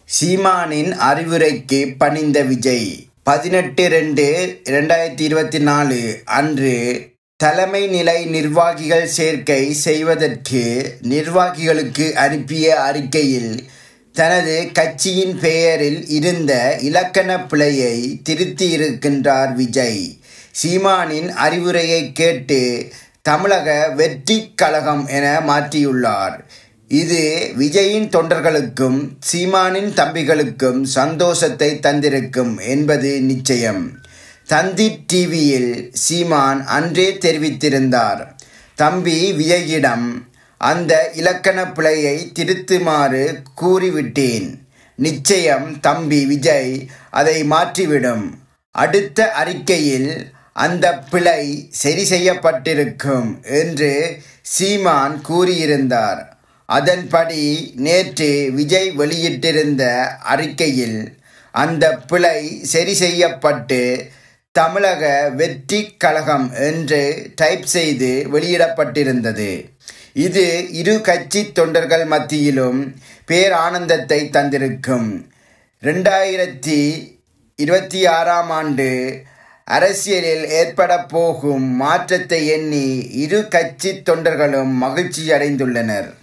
சீமானின் அறிவுரைக்கு பணிந்த விஜய் பதினெட்டு ரெண்டு இரண்டாயிரத்தி இருபத்தி நாலு அன்று தலைமை நிலை நிர்வாகிகள் சேர்க்கை செய்வதற்கு நிர்வாகிகளுக்கு அனுப்பிய அறிக்கையில் தனது கட்சியின் பெயரில் இருந்த இலக்கண பிழையை திருத்தியிருக்கின்றார் விஜய் சீமானின் அறிவுரையை கேட்டு தமிழக வெற்றி கழகம் என மாற்றியுள்ளார் இது விஜயின் தொண்டர்களுக்கும் சீமானின் தம்பிகளுக்கும் சந்தோஷத்தை தந்திருக்கும் என்பது நிச்சயம் தந்தி டிவியில் சீமான் அன்றே தெரிவித்திருந்தார் தம்பி விஜயிடம் அந்த இலக்கண பிழையை திருத்துமாறு கூறிவிட்டேன் நிச்சயம் தம்பி விஜய் அதை மாற்றிவிடும் அடுத்த அறிக்கையில் அந்த பிழை சரி செய்யப்பட்டிருக்கும் என்று சீமான் கூறியிருந்தார் அதன்படி நேற்று விஜய் வெளியிட்டிருந்த அறிக்கையில் அந்த பிழை சரி செய்யப்பட்டு தமிழக வெற்றி கழகம் என்று டைப் செய்து வெளியிடப்பட்டிருந்தது இது இரு கட்சி தொண்டர்கள் மத்தியிலும் பேரானந்தத்தை தந்திருக்கும் ரெண்டாயிரத்தி இருபத்தி ஆறாம் ஆண்டு அரசியலில் ஏற்பட போகும் மாற்றத்தை எண்ணி இரு கட்சி தொண்டர்களும் மகிழ்ச்சி அடைந்துள்ளனர்